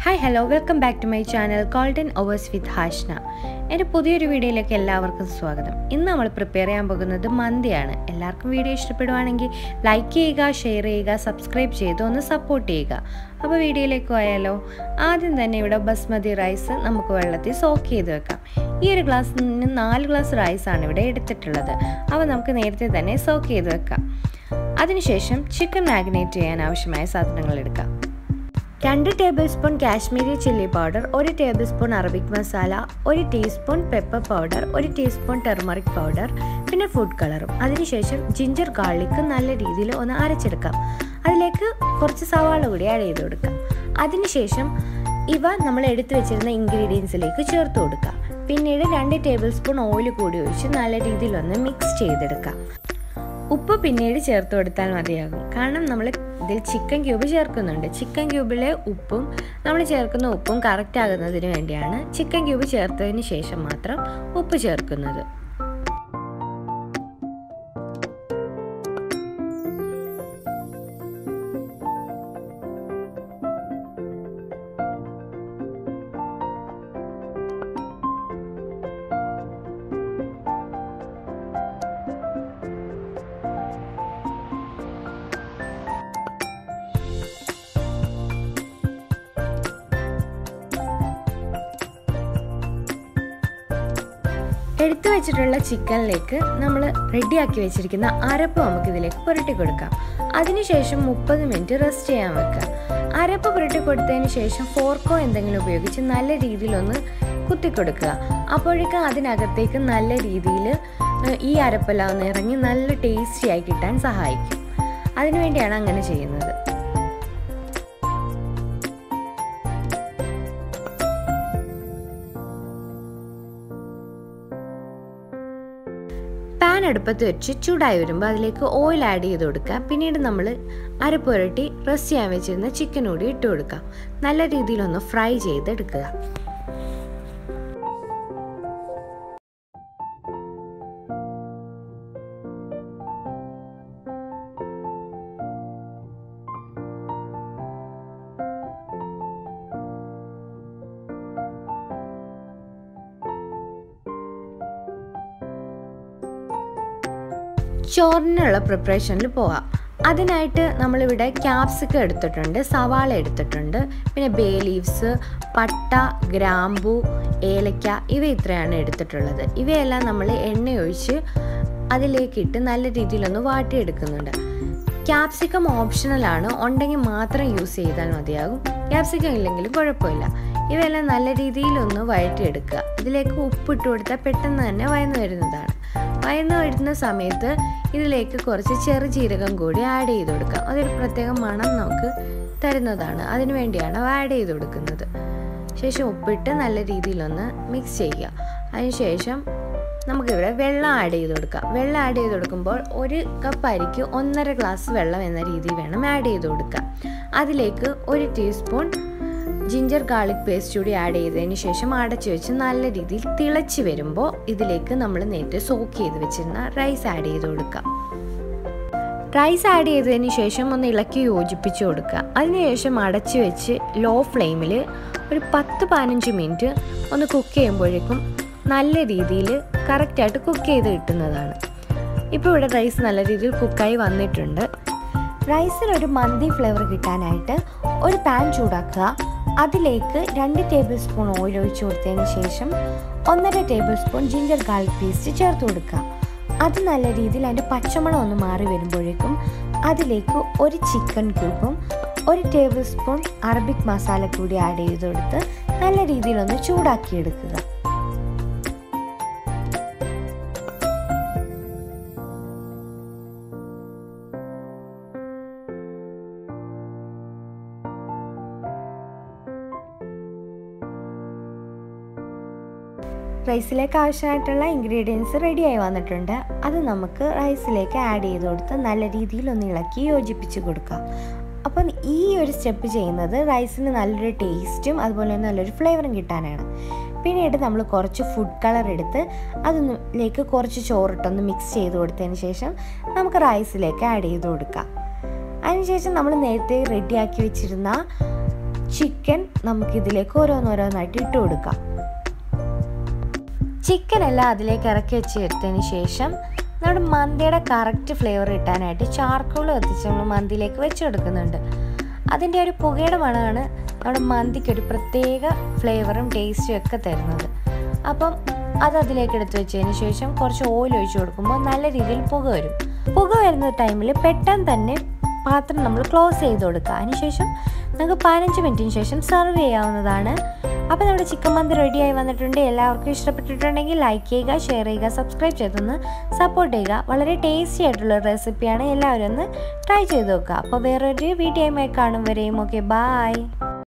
hi hello welcome back to my channel golden hours with Hashna എൻ്റെ പുതിയൊരു വീഡിയോയിലേക്ക് എല്ലാവർക്കും സ്വാഗതം ഇന്ന് നമ്മൾ പ്രിപ്പയർ ചെയ്യാൻ പോകുന്നത് മന്തിയാണ് എല്ലാവർക്കും വീഡിയോ ഇഷ്ടപ്പെടുവാണെങ്കിൽ ലൈക്ക് ചെയ്യുക ഷെയർ ചെയ്യുക സബ്സ്ക്രൈബ് ചെയ്ത് ഒന്ന് സപ്പോർട്ട് ചെയ്യുക അപ്പോൾ വീഡിയോയിലേക്ക് പോയാലോ ആദ്യം തന്നെ ഇവിടെ ബസ്മതി റൈസ് നമുക്ക് വെള്ളത്തിൽ സോക്ക് ചെയ്ത് വെക്കാം ഈ ഒരു ഗ്ലാസ്സിന് നാല് ഗ്ലാസ് റൈസാണ് ഇവിടെ എടുത്തിട്ടുള്ളത് അപ്പോൾ നമുക്ക് നേരത്തെ തന്നെ സോക്ക് ചെയ്ത് വെക്കാം അതിനുശേഷം ചിക്കൻ മാഗ്നേറ്റ് ചെയ്യാൻ ആവശ്യമായ സാധനങ്ങൾ എടുക്കാം രണ്ട് tablespoon Kashmiri chilli powder ഒരു ടേബിൾ സ്പൂൺ അറബിക് മസാല ഒരു ടീസ്പൂൺ പെപ്പർ പൗഡർ ഒരു ടീസ്പൂൺ ടെർമറിക് പൗഡർ പിന്നെ ഫുഡ് കളറും അതിനുശേഷം ജിഞ്ചർ ഗാർലിക്ക് നല്ല രീതിയിൽ ഒന്ന് അരച്ചെടുക്കാം അതിലേക്ക് കുറച്ച് സവാള കൂടി ആഡ് ചെയ്ത് കൊടുക്കാം അതിനുശേഷം ഇവ നമ്മൾ എടുത്തു വെച്ചിരുന്ന ഇൻഗ്രീഡിയൻസിലേക്ക് ചേർത്ത് കൊടുക്കാം പിന്നീട് രണ്ട് ടേബിൾ സ്പൂൺ ഓയിൽ കൂടി ഒഴിച്ച് നല്ല രീതിയിൽ ഒന്ന് മിക്സ് ചെയ്തെടുക്കാം ഉപ്പ് പിന്നീട് ചേർത്ത് കൊടുത്താൽ മതിയാകും കാരണം നമ്മൾ ഇതിൽ ചിക്കൻ ക്യൂബ് ചേർക്കുന്നുണ്ട് ചിക്കൻ ക്യൂബിലെ ഉപ്പും നമ്മൾ ചേർക്കുന്ന ഉപ്പും കറക്റ്റ് ആകുന്നതിന് വേണ്ടിയാണ് ചിക്കൻ ക്യൂബ് ചേർത്തതിന് ശേഷം മാത്രം ഉപ്പ് ചേർക്കുന്നത് എടുത്തു വെച്ചിട്ടുള്ള ചിക്കനിലേക്ക് നമ്മൾ റെഡിയാക്കി വെച്ചിരിക്കുന്ന അരപ്പ് നമുക്ക് ഇതിലേക്ക് പുരട്ടി കൊടുക്കാം അതിനുശേഷം മുപ്പത് മിനിറ്റ് റെസ്റ്റ് ചെയ്യാൻ വെക്കുക അരപ്പ് പുരട്ടി കൊടുത്തതിന് ശേഷം ഫോർക്കോ എന്തെങ്കിലും ഉപയോഗിച്ച് നല്ല രീതിയിലൊന്ന് കുത്തിക്കൊടുക്കുക അപ്പോഴേക്കും അതിനകത്തേക്ക് നല്ല രീതിയിൽ ഈ അരപ്പെല്ലാം ഒന്ന് ഇറങ്ങി നല്ല ടേസ്റ്റി ആയി കിട്ടാൻ സഹായിക്കും അതിനുവേണ്ടിയാണ് അങ്ങനെ ചെയ്യുന്നത് പാൻ അടുപ്പത്ത് വെച്ച് ചൂടായി വരുമ്പോൾ അതിലേക്ക് ഓയിൽ ആഡ് ചെയ്ത് കൊടുക്കുക പിന്നീട് നമ്മൾ അരപ്പുരട്ടി റെസ്റ്റ് ചെയ്യാൻ വെച്ചിരുന്ന ചിക്കൻ കൂടി ഇട്ട് കൊടുക്കുക നല്ല രീതിയിലൊന്ന് ഫ്രൈ ചെയ്തെടുക്കുക ചോറിനുള്ള പ്രിപ്പറേഷനിൽ പോവാം അതിനായിട്ട് നമ്മളിവിടെ ക്യാപ്സിക്കം എടുത്തിട്ടുണ്ട് സവാള എടുത്തിട്ടുണ്ട് പിന്നെ ബേ ലീവ്സ് പട്ട ഗ്രാമ്പു ഏലക്ക ഇവ ഇത്രയാണ് എടുത്തിട്ടുള്ളത് ഇവയെല്ലാം നമ്മൾ എണ്ണയൊഴിച്ച് അതിലേക്കിട്ട് നല്ല രീതിയിലൊന്ന് വാട്ടിയെടുക്കുന്നുണ്ട് ക്യാപ്സിക്കം ഓപ്ഷണലാണ് ഉണ്ടെങ്കിൽ മാത്രം യൂസ് ചെയ്താൽ മതിയാകും ക്യാപ്സിക്കം ഇല്ലെങ്കിലും കുഴപ്പമില്ല ഇവയെല്ലാം നല്ല രീതിയിലൊന്ന് വഴറ്റിയെടുക്കുക ഇതിലേക്ക് ഉപ്പിട്ട് കൊടുത്താൽ പെട്ടെന്ന് തന്നെ വയന്നു വരുന്നതാണ് വയന്നു വരുന്ന സമയത്ത് ഇതിലേക്ക് കുറച്ച് ചെറു ജീരകം കൂടി ആഡ് ചെയ്ത് കൊടുക്കാം അതൊരു പ്രത്യേക മണം നമുക്ക് തരുന്നതാണ് അതിനു വേണ്ടിയാണ് ആഡ് ചെയ്ത് കൊടുക്കുന്നത് ശേഷം ഉപ്പിട്ട് നല്ല രീതിയിലൊന്ന് മിക്സ് ചെയ്യുക അതിനുശേഷം നമുക്കിവിടെ വെള്ളം ആഡ് ചെയ്ത് കൊടുക്കാം വെള്ളം ആഡ് ചെയ്ത് കൊടുക്കുമ്പോൾ ഒരു കപ്പ് അരിക്ക് ഒന്നര ഗ്ലാസ് വെള്ളം എന്ന രീതിയിൽ വേണം ആഡ് ചെയ്ത് കൊടുക്കുക അതിലേക്ക് ഒരു ടീസ്പൂൺ ജിഞ്ചർ ഗാർലിക് പേസ്റ്റ് കൂടി ആഡ് ചെയ്തതിന് ശേഷം അടച്ചു വെച്ച് നല്ല രീതിയിൽ തിളച്ച് വരുമ്പോൾ ഇതിലേക്ക് നമ്മൾ നേരത്തെ സോക്ക് ചെയ്ത് വെച്ചിരുന്ന റൈസ് ആഡ് ചെയ്ത് കൊടുക്കാം റൈസ് ആഡ് ചെയ്തതിന് ശേഷം ഒന്ന് ഇളക്കി യോജിപ്പിച്ച് കൊടുക്കുക അതിനുശേഷം അടച്ചു വെച്ച് ലോ ഫ്ലെയിമിൽ ഒരു പത്ത് പതിനഞ്ച് മിനിറ്റ് ഒന്ന് കുക്ക് ചെയ്യുമ്പോഴേക്കും നല്ല രീതിയിൽ കറക്റ്റായിട്ട് കുക്ക് ചെയ്ത് കിട്ടുന്നതാണ് ഇപ്പോൾ ഇവിടെ റൈസ് നല്ല രീതിയിൽ കുക്കായി വന്നിട്ടുണ്ട് റൈസിനൊരു മന്തി ഫ്ലേവർ കിട്ടാനായിട്ട് ഒരു പാൻ ചൂടാക്കുക അതിലേക്ക് രണ്ട് ടേബിൾ സ്പൂൺ ഓയിൽ ഒഴിച്ചു കൊടുത്തതിന് ശേഷം ഒന്നര tablespoon ginger garlic paste ചേർത്ത് കൊടുക്കുക അത് നല്ല രീതിയിൽ അതിൻ്റെ പച്ചമണം ഒന്ന് മാറി വരുമ്പോഴേക്കും അതിലേക്ക് ഒരു ചിക്കൻ ക്യൂബും ഒരു ടേബിൾ സ്പൂൺ അറബിക് മസാല കൂടി ആഡ് ചെയ്ത് കൊടുത്ത് നല്ല രീതിയിലൊന്ന് ചൂടാക്കിയെടുക്കുക റൈസിലേക്ക് ആവശ്യമായിട്ടുള്ള ഇൻഗ്രീഡിയൻസ് റെഡിയായി വന്നിട്ടുണ്ട് അത് നമുക്ക് റൈസിലേക്ക് ആഡ് ചെയ്ത് കൊടുത്ത് നല്ല രീതിയിൽ ഒന്ന് ഇളക്കി യോജിപ്പിച്ച് കൊടുക്കാം അപ്പം ഈ ഒരു സ്റ്റെപ്പ് ചെയ്യുന്നത് റൈസിന് നല്ലൊരു ടേസ്റ്റും അതുപോലെ തന്നെ നല്ലൊരു ഫ്ലേവറും കിട്ടാനാണ് പിന്നീട് നമ്മൾ കുറച്ച് ഫുഡ് കളർ എടുത്ത് അതിലേക്ക് കുറച്ച് ചോറിട്ടൊന്ന് മിക്സ് ചെയ്ത് കൊടുത്തതിന് ശേഷം നമുക്ക് റൈസിലേക്ക് ആഡ് ചെയ്ത് കൊടുക്കാം അതിനുശേഷം നമ്മൾ നേരത്തെ റെഡിയാക്കി വെച്ചിരുന്ന ചിക്കൻ നമുക്കിതിലേക്ക് ഓരോന്നോരോന്നായിട്ട് ഇട്ട് കൊടുക്കാം ചിക്കൻ എല്ലാം അതിലേക്ക് ഇറക്കി വെച്ച് എടുത്തതിന് ശേഷം നമ്മുടെ മന്തിയുടെ കറക്റ്റ് ഫ്ലേവർ കിട്ടാനായിട്ട് ചാർക്കോൾ കത്തിച്ച് നമ്മൾ മന്തിയിലേക്ക് വെച്ച് കൊടുക്കുന്നുണ്ട് അതിൻ്റെ ഒരു പുകയുടെ മണമാണ് നമ്മുടെ മന്തിക്ക് ഒരു പ്രത്യേക ഫ്ലേവറും ടേസ്റ്റും ഒക്കെ തരുന്നത് അപ്പം അത് അതിലേക്ക് എടുത്ത് വെച്ചതിന് ശേഷം കുറച്ച് ഓയിൽ ഒഴിച്ച് കൊടുക്കുമ്പോൾ നല്ല രീതിയിൽ പുക വരും പുക വരുന്ന ടൈമിൽ പെട്ടെന്ന് തന്നെ പാത്രം നമ്മൾ ക്ലോസ് ചെയ്ത് കൊടുക്കുക അതിനുശേഷം നമുക്ക് പതിനഞ്ച് മിനിറ്റിന് ശേഷം സെർവ് ചെയ്യാവുന്നതാണ് അപ്പോൾ നമ്മുടെ ചിക്കൻ മന്തി റെഡിയായി വന്നിട്ടുണ്ട് എല്ലാവർക്കും ഇഷ്ടപ്പെട്ടിട്ടുണ്ടെങ്കിൽ ലൈക്ക് ചെയ്യുക ഷെയർ ചെയ്യുക സബ്സ്ക്രൈബ് ചെയ്തൊന്ന് സപ്പോർട്ട് ചെയ്യുക വളരെ ടേസ്റ്റി ആയിട്ടുള്ള റെസിപ്പിയാണ് എല്ലാവരും ഒന്ന് ട്രൈ ചെയ്ത് നോക്കുക അപ്പോൾ വേറൊരു വീഡിയോയുമായി കാണും വരെയും ഓക്കെ ബായ്